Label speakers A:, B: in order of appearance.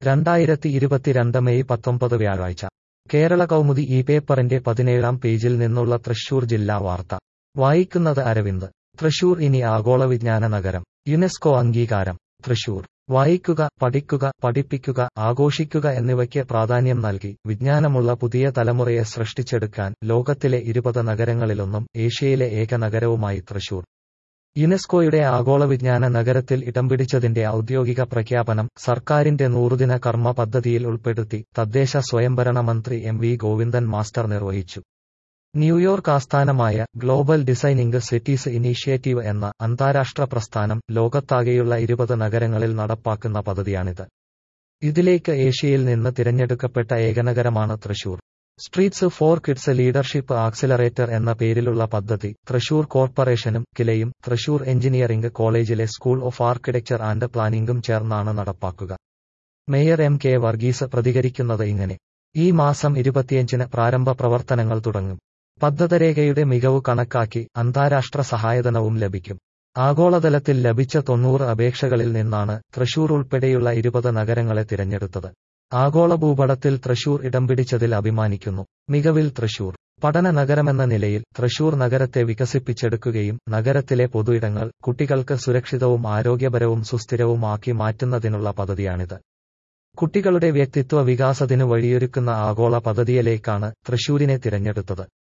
A: രണ്ടായിരത്തി ഇരുപത്തിരണ്ട് മെയ് പത്തൊമ്പത് വ്യാഴാഴ്ച കേരള കൗമുദി ഈ പേപ്പറിന്റെ പതിനേഴാം പേജിൽ നിന്നുള്ള തൃശൂർ ജില്ലാ വാർത്ത വായിക്കുന്നത് അരവിന്ദ് തൃശൂർ ഇനി ആഗോള വിജ്ഞാന നഗരം യുനെസ്കോ അംഗീകാരം തൃശൂർ വായിക്കുക പഠിക്കുക പഠിപ്പിക്കുക ആഘോഷിക്കുക എന്നിവയ്ക്ക് പ്രാധാന്യം നൽകി വിജ്ഞാനമുള്ള പുതിയ തലമുറയെ സൃഷ്ടിച്ചെടുക്കാൻ ലോകത്തിലെ ഇരുപത് നഗരങ്ങളിലൊന്നും ഏഷ്യയിലെ ഏക നഗരവുമായി തൃശൂർ യുനെസ്കോയുടെ ആഗോള വിജ്ഞാന നഗരത്തിൽ ഇടം പിടിച്ചതിന്റെ ഔദ്യോഗിക പ്രഖ്യാപനം സർക്കാരിന്റെ നൂറുദിന കർമ്മ പദ്ധതിയിൽ ഉൾപ്പെടുത്തി തദ്ദേശ സ്വയംഭരണ മന്ത്രി എം വി ഗോവിന്ദൻ മാസ്റ്റർ നിർവഹിച്ചു ന്യൂയോർക്ക് ആസ്ഥാനമായ ഗ്ലോബൽ ഡിസൈനിംഗ് സിറ്റീസ് ഇനീഷ്യേറ്റീവ് എന്ന അന്താരാഷ്ട്ര പ്രസ്ഥാനം ലോകത്താകെയുള്ള ഇരുപത് നഗരങ്ങളിൽ നടപ്പാക്കുന്ന പദ്ധതിയാണിത് ഇതിലേക്ക് ഏഷ്യയിൽ നിന്ന് തിരഞ്ഞെടുക്കപ്പെട്ട ഏകനഗരമാണ് Thrissur streets for kids leadership accelerator എന്ന പേരിലുള്ള പദ്ധതി തൃശൂർ കോർപ്പറേഷനും കിലയും തൃശൂർ എഞ്ചിനീയറിംഗ് കോളേജിലെ സ്കൂൾ ഓഫ് ആർക്കിടെക്ചർ ആൻഡ് പ്ലാനിംഗും ചേർന്നാണ് നടപ്പാക്കുക മേയർ എം കെ വർഗീസ് പ്രതികരിക്കുന്നത് ഇങ്ങനെ ഈ മാസം ഇരുപത്തിയഞ്ചിന് പ്രാരംഭ പ്രവർത്തനങ്ങൾ തുടങ്ങും പദ്ധതിരേഖയുടെ മികവ് കണക്കാക്കി അന്താരാഷ്ട്ര സഹായധനവും ലഭിക്കും ആഗോളതലത്തിൽ ലഭിച്ച തൊണ്ണൂറ് അപേക്ഷകളിൽ നിന്നാണ് തൃശൂർ ഉൾപ്പെടെയുള്ള ഇരുപത് നഗരങ്ങളെ തിരഞ്ഞെടുത്തത് ആഗോള ഭൂപടത്തിൽ തൃശൂർ ഇടം പിടിച്ചതിൽ അഭിമാനിക്കുന്നു മികവിൽ തൃശൂർ പഠന നഗരമെന്ന നിലയിൽ തൃശൂർ നഗരത്തെ വികസിപ്പിച്ചെടുക്കുകയും നഗരത്തിലെ പൊതുയിടങ്ങൾ കുട്ടികൾക്ക് സുരക്ഷിതവും ആരോഗ്യപരവും സുസ്ഥിരവുമാക്കി മാറ്റുന്നതിനുള്ള പദ്ധതിയാണിത് കുട്ടികളുടെ വ്യക്തിത്വ വികാസത്തിനു വഴിയൊരുക്കുന്ന ആഗോള പദ്ധതിയിലേക്കാണ് തൃശൂരിനെ തിരഞ്ഞെടുത്തത്